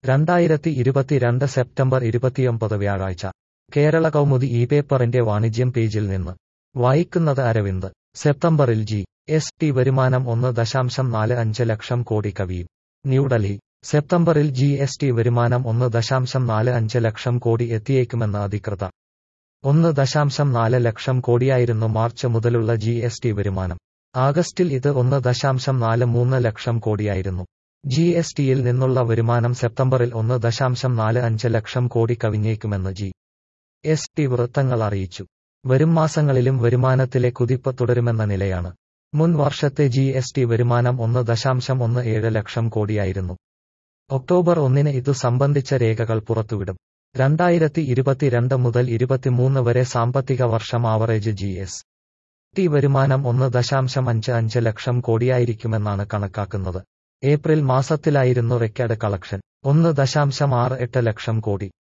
രണ്ടായിരത്തി ഇരുപത്തിരണ്ട് സെപ്റ്റംബർ ഇരുപത്തിയൊമ്പത് വ്യാഴാഴ്ച കേരള കൗമുദി ഈ പേപ്പറിന്റെ വാണിജ്യം പേജിൽ നിന്ന് വായിക്കുന്നത് അരവിന്ദ് സെപ്റ്റംബറിൽ ജി എസ് ടി വരുമാനം ഒന്ന് ദശാംശം നാല് അഞ്ച് ലക്ഷം കോടി കവിയും ന്യൂഡൽഹി സെപ്റ്റംബറിൽ ജി എസ് ടി വരുമാനം ഒന്ന് ദശാംശം നാല് അഞ്ച് ലക്ഷം കോടി എത്തിയേക്കുമെന്ന് അധികൃതർ ഒന്ന് ദശാംശം നാല് ലക്ഷം കോടിയായിരുന്നു മാർച്ച് മുതലുള്ള ജി എസ് ടി വരുമാനം ആഗസ്റ്റിൽ ഇത് ഒന്ന് ദശാംശം നാല് മൂന്ന് ലക്ഷം കോടിയായിരുന്നു ജി എസ് ടിയിൽ നിന്നുള്ള വരുമാനം സെപ്റ്റംബറിൽ ഒന്ന് ദശാംശം നാല് അഞ്ച് ലക്ഷം കോടി കവിഞ്ഞേക്കുമെന്ന് ജി എസ് ടി വൃത്തങ്ങൾ അറിയിച്ചു വരും മാസങ്ങളിലും വരുമാനത്തിലെ കുതിപ്പ് തുടരുമെന്ന നിലയാണ് മുൻ വർഷത്തെ ജി എസ് ടി വരുമാനം ഒന്ന് ദശാംശം ഒന്ന് ഏഴ് ലക്ഷം കോടിയായിരുന്നു ഒക്ടോബർ ഒന്നിന് ഇതു സംബന്ധിച്ച രേഖകൾ പുറത്തുവിടും രണ്ടായിരത്തി ഇരുപത്തിരണ്ട് മുതൽ ഇരുപത്തിമൂന്ന് വരെ സാമ്പത്തിക വർഷം ആവറേജ് ജി എസ് ടി വരുമാനം ഒന്ന് ദശാംശം അഞ്ച് അഞ്ച് ലക്ഷം കോടിയായിരിക്കുമെന്നാണ് കണക്കാക്കുന്നത് ഏപ്രിൽ മാസത്തിലായിരുന്നു റെക്കോർഡ് കളക്ഷൻ ഒന്ന് ദശാംശം ആറ് എട്ട് ലക്ഷം കോടി